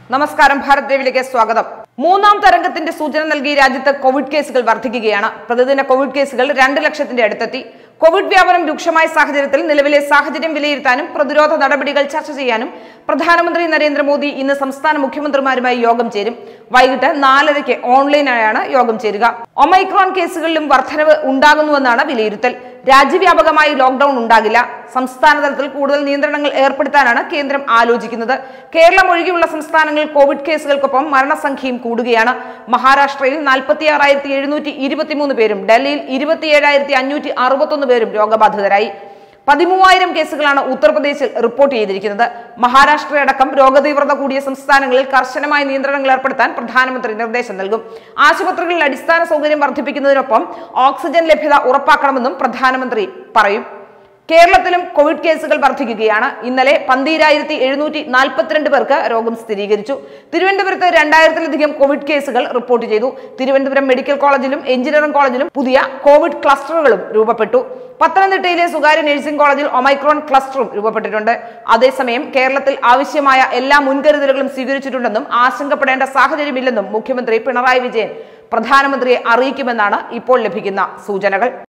നമസ്കാരം ഭാരത് ദേവിലേക്ക് സ്വാഗതം മൂന്നാം തരംഗത്തിന്റെ സൂചന നൽകി രാജ്യത്ത് കോവിഡ് കേസുകൾ വർദ്ധിക്കുകയാണ് പ്രതിദിന കോവിഡ് കേസുകൾ രണ്ട് ലക്ഷത്തിന്റെ അടുത്തെത്തി കോവിഡ് വ്യാപനം രൂക്ഷമായ സാഹചര്യത്തിൽ നിലവിലെ സാഹചര്യം വിലയിരുത്താനും പ്രതിരോധ നടപടികൾ ചർച്ച ചെയ്യാനും പ്രധാനമന്ത്രി നരേന്ദ്രമോദി ഇന്ന് സംസ്ഥാന മുഖ്യമന്ത്രിമാരുമായി യോഗം ചേരും വൈകിട്ട് നാലരയ്ക്ക് ഓൺലൈനായാണ് യോഗം ചേരുക ഒമൈക്രോൺ കേസുകളിലും വർധനവ് ഉണ്ടാകുന്നുവെന്നാണ് വിലയിരുത്തൽ രാജ്യവ്യാപകമായി ലോക്ഡൌൺ ഉണ്ടാകില്ല സംസ്ഥാന തലത്തിൽ കൂടുതൽ നിയന്ത്രണങ്ങൾ ഏർപ്പെടുത്താനാണ് കേന്ദ്രം ആലോചിക്കുന്നത് കേരളം ഒഴികെയുള്ള സംസ്ഥാനങ്ങളിൽ കോവിഡ് കേസുകൾക്കൊപ്പം മരണസംഖ്യയും കൂടുകയാണ് മഹാരാഷ്ട്രയിൽ നാൽപ്പത്തി ആറായിരത്തി എഴുന്നൂറ്റി ഇരുപത്തിമൂന്ന് പേരും ഡൽഹിയിൽ ഇരുപത്തിയേഴായിരത്തി അഞ്ഞൂറ്റി അറുപത്തൊന്ന് പേരും രോഗബാധിതരായി പതിമൂവായിരം കേസുകളാണ് ഉത്തർപ്രദേശിൽ റിപ്പോർട്ട് ചെയ്തിരിക്കുന്നത് മഹാരാഷ്ട്രയടക്കം രോഗതീവ്രത കൂടിയ സംസ്ഥാനങ്ങളിൽ കർശനമായ നിയന്ത്രണങ്ങൾ ഏർപ്പെടുത്താൻ പ്രധാനമന്ത്രി നിർദ്ദേശം നൽകും ആശുപത്രികളിൽ അടിസ്ഥാന സൗകര്യം വർദ്ധിപ്പിക്കുന്നതിനൊപ്പം ഓക്സിജൻ ലഭ്യത ഉറപ്പാക്കണമെന്നും പ്രധാനമന്ത്രി പറയും കേരളത്തിലും കോവിഡ് കേസുകൾ വർദ്ധിക്കുകയാണ് ഇന്നലെ പന്തീരായിരത്തി എഴുന്നൂറ്റി നാൽപ്പത്തിരണ്ട് പേർക്ക് രോഗം സ്ഥിരീകരിച്ചു തിരുവനന്തപുരത്ത് രണ്ടായിരത്തിലധികം കോവിഡ് കേസുകൾ റിപ്പോർട്ട് ചെയ്തു തിരുവനന്തപുരം മെഡിക്കൽ കോളേജിലും എഞ്ചിനീയറിംഗ് കോളേജിലും പുതിയ കോവിഡ് ക്ലസ്റ്ററുകളും രൂപപ്പെട്ടു പത്തനംതിട്ടയിലെ സ്വകാര്യ നഴ്സിംഗ് കോളേജിൽ ഒമൈക്രോൺ ക്ലസ്റ്ററും രൂപപ്പെട്ടിട്ടുണ്ട് അതേസമയം കേരളത്തിൽ ആവശ്യമായ എല്ലാ മുൻകരുതലുകളും സ്വീകരിച്ചിട്ടുണ്ടെന്നും ആശങ്കപ്പെടേണ്ട സാഹചര്യമില്ലെന്നും മുഖ്യമന്ത്രി പിണറായി വിജയൻ പ്രധാനമന്ത്രിയെ അറിയിക്കുമെന്നാണ് ഇപ്പോൾ ലഭിക്കുന്ന സൂചനകൾ